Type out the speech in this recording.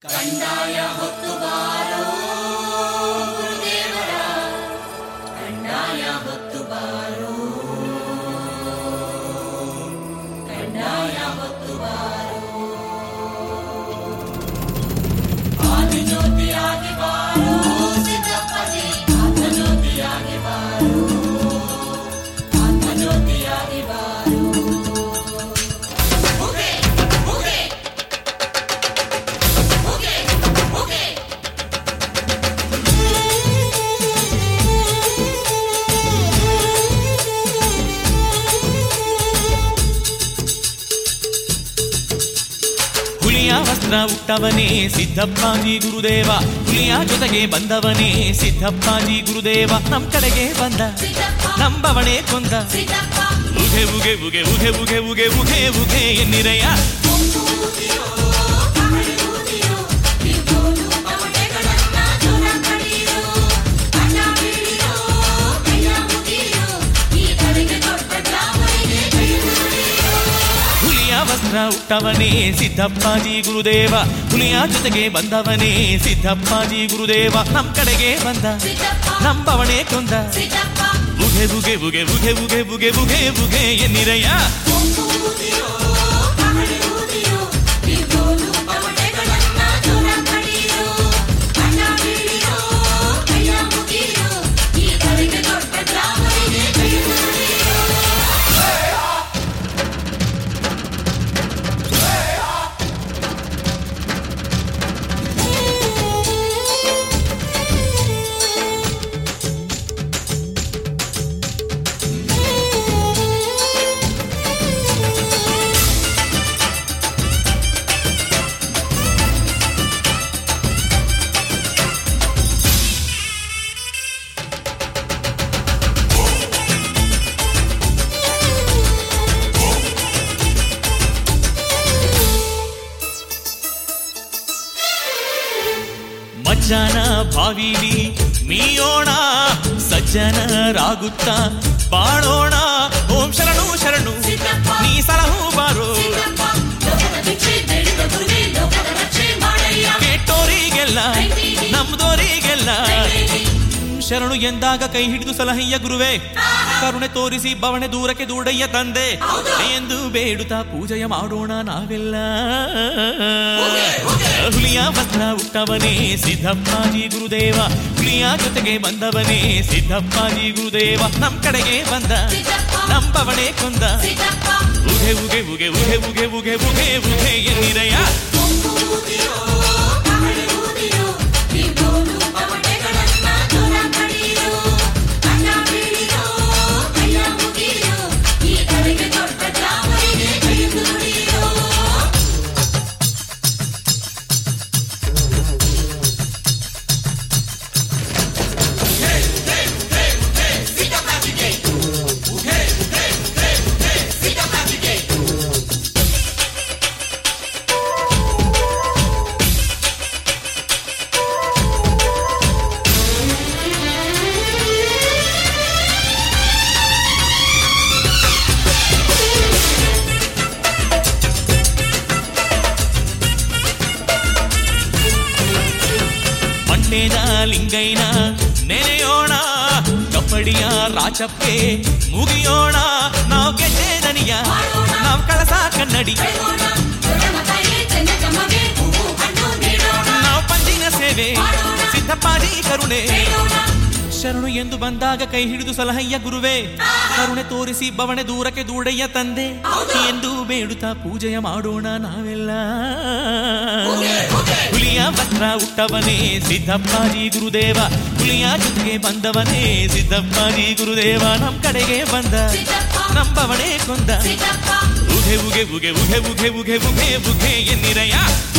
ಕಂದಾಯ ಹೊತ್ತು ಬಾರೋ ಗುರುದೇವರ ಕಂದಾಯ ಹೊತ್ತು ಬಾರೋ ಕಂದಾಯ ಹೊತ್ತು ಬಾರೋ ಆದಿಜ್ಯೋತಿಯಾಗಿ ಬಾರೋ ಸಿದ್ದಪ್ಪನೇ ಆತ್ಮಜ್ಯೋತಿಯಾಗಿ ಬಾರೋ ಆತ್ಮಜ್ಯೋತಿಯಾಗಿ ಬಾರೋ ಹೋಗೆ ಹೋಗೆ ಹೋಗೆ ಹೋಗೆ ಹುಲಿಯ ವಸ್ತ್ರ ಉಟ್ಟವನೇ ಸಿದ್ದಪ್ಪಾಜಿ ಗುರುದೇವ ಹುಲಿಯ ಜೊತೆಗೆ ಬಂದವನೇ ಸಿದ್ದಪ್ಪಾಜಿ ಗುರುದೇವ ನಮ್ ಕಡೆಗೆ ಬಂದ ಸಿದ್ದಪ್ಪ ನಂಬವಣೆ ಕೊಂದ ಸಿದ್ದಪ್ಪ ಉಗೆ ಉಗೆ ಉಗೆ ಉಗೆ ಉಗೆ ಉಗೆ ಉಗೆ ಉಗೆ ಎನ್ನಿರಯ್ಯ ಕೊಂಬೂದಿಯೋ ಕಹಳುವುದಿಯೋ ಇದ್ದೋನು ತಮಟೆಗಳನ್ನ ಜೋರ ಕಡಿಯೋ ಅಣ್ಣ ಬೀಳಿಯೋ ಕೈಯ ಮುಗಿಯೋ ಈ ಕಡೆಗೆ ದೊಡ್ಡ ಗ್ರಾಮರಿಗೆ ಕೈಯುವುದಿಯೋ ಹುಲಿಯ ವಸ್ತ್ರ ಉಟ್ಟವನೇ ಸಿದ್ದಪ್ಪಾಜಿ ಗುರುದೇವ ಹುಲಿಯ ಜೊತೆಗೆ ಬಂದವನೇ ಸಿದ್ದಪ್ಪಾಜಿ ಗುರುದೇವ ನಮ್ ಕಡೆಗೆ ಬಂದ ಸಿದ್ದಪ್ಪ ನಂಬವಣೆ ಕೊಂದ ಸಿದ್ದಪ್ಪ ಉಗೆ ಉಗೆ ಉಗೆ ಉಗೆ ಉಗೆ ಉಗೆ ಉಗೆ ಉಗೆ ಎನ್ನಿರಯ್ಯ ಕೊಂಬೂದಿಯೋ ಕಹಳುವುದಿಯೋ ಇದ್ದೋನು ತಮಟೆಗಳನ್ನ ಜೋರ ಕಡಿಯೋ ಅಣ್ಣ ಬೀಳಿಯೋ ಕೈಯ ಮುಗಿಯೋ ಈ ಕಡೆಗೆ ದೊಡ್ಡ ಗ್ರಾಮರಿಗೆ ಕೈಯುವುದಿಯೋ ಮಜ್ಜನ ಬಾವಿಲಿ ಮೀಯೋಣ ಸಜ್ಜನರಾಗುತ್ತಾ ಬಾಳೋಣ ಓಂ ಶರಣು ಶರಣು ಸಿದ್ದಪ್ಪ ನೀ ಸಲಹು ಬಾರೋ ಸಿದ್ದಪ್ಪ ಲೋಕದ ಭಿಕ್ಷೆ ಬೇಡಿದ ಗುರುವೇ ಲೋಕದ ರಕ್ಷೆ ಮಾಡಯ್ಯ ಕೆಟ್ಟೋರಿಗೆಲ್ಲ ನಮ್ದೋರಿಗೆಲ್ಲ ಕೈಲೇರಿ ಶರಣು ಎಂದಾಗ ಕೈ ಹಿಡಿದು ಸಲಹಯ್ಯ ಗುರುವೇ ಕರುಣೆ ತೋರಿಸಿ ಬವಣೆ ದೂರಕ್ಕೆ ದೂಡಯ್ಯ ತಂದೆ ಹೌದು. ಎಂದು ಬೇಡುತ್ತಾ ಪೂಜೆಯ ಮಾಡೋಣ ನಾವೆಲ್ಲ ಹೋಗೆ, ಹೋಗೆ. ಹುಲಿಯ ವಸ್ತ್ರ ಉಟ್ಟವನೇ ಸಿದ್ದಪ್ಪಾಜಿ ಗುರುದೇವ ಹುಲಿಯ ಜೊತೆಗೆ ಬಂದವನೇ ಸಿದ್ದಪ್ಪಾಜಿ ಗುರುದೇವ ನಮ್ ಕಡೆಗೆ ಬಂದ ಸಿದ್ದಪ್ಪ ನಂಬವಣೆ ಕೊಂದ ಸಿದ್ದಪ್ಪ ಉಗೆ ಉಗೆ ಉಗೆ ಉಗೆ ಉಗೆ ಉಗೆ ಉಗೆ ಉಗೆ ಎನ್ನಿರಯ್ಯ ಕೊಂಬೂದಿಯೋ ಕಹಳುವುದಿಯೋ ಇದ್ದೋನು ತಮಟೆಗಳನ್ನ ಜೋರ ಕಡಿಯೋ ಅಣ್ಣ ಬೀಳಿಯೋ ಕೈಯ ಮುಗಿಯೋ ಈ ಕಡೆಗೆ ದೊಡ್ಡ ಗ್ರಾಮರಿಗೆ ಕೈಯುವುದಿಯೋ ಮಂಡ್ಯದ ಲಿಂಗೈನ ನೆನೆಯೋಣ ಕಪ್ಪಡಿಯ ರಾಚಪ್ಪೆ ಮುಗಿಯೋಣ ನಾವ್ ಗೆದ್ದೆ ದನಿಯ ನಾವ್ ಕಳಸ ಕನ್ನಡಿ ಕೈಗೋಣ ದೊಡ್ಡಮ್ಮ ತಾಯಿ ಚೆನ್ನಜಮ್ಮಗೆ ಹೂವು ಹಣ್ಣು ನೀಡೋಣ ನಾವ್ ಪಂಜಿನ ಸೇವೆ ಸಿದ್ದಪ್ಪಾಜಿ ಕರುಣೆ ಬೇಡೋಣ ಶರಣು ಎಂದು ಬಂದಾಗ ಕೈ ಹಿಡಿದು ಸಲಹಯ್ಯ ಗುರುವೇ ಕರುಣೆ ತೋರಿಸಿ ಬವಣೆ ದೂರಕ್ಕೆ ದೂಡಯ್ಯ ತಂದೆ ಎಂದು ಬೇಡುತ್ತಾ ಪೂಜೆಯ ಮಾಡೋಣ ನಾವೆಲ್ಲ ಹುಲಿಯ ವಸ್ತ್ರ ಉಟ್ಟವನೇ ಸಿದ್ದಪ್ಪಾಜಿ ಗುರುದೇವ ಹುಲಿಯ ಜೊತೆಗೆ ಬಂದವನೇ ಸಿದ್ದಪ್ಪಾಜಿ ಗುರುದೇವ ನಮ್ ಕಡೆಗೆ ಬಂದ ಸಿದ್ದಪ್ಪ ನಂಬವಣೆ ಕೊಂದ ಸಿದ್ದಪ್ಪ ಉಗೆ ಉಗೆ ಉಗೆ ಉಗೆ ಉಗೆ ಉಗೆ ಉಗೆ ಉಗೆ ಎನ್ನಿರಯ್ಯ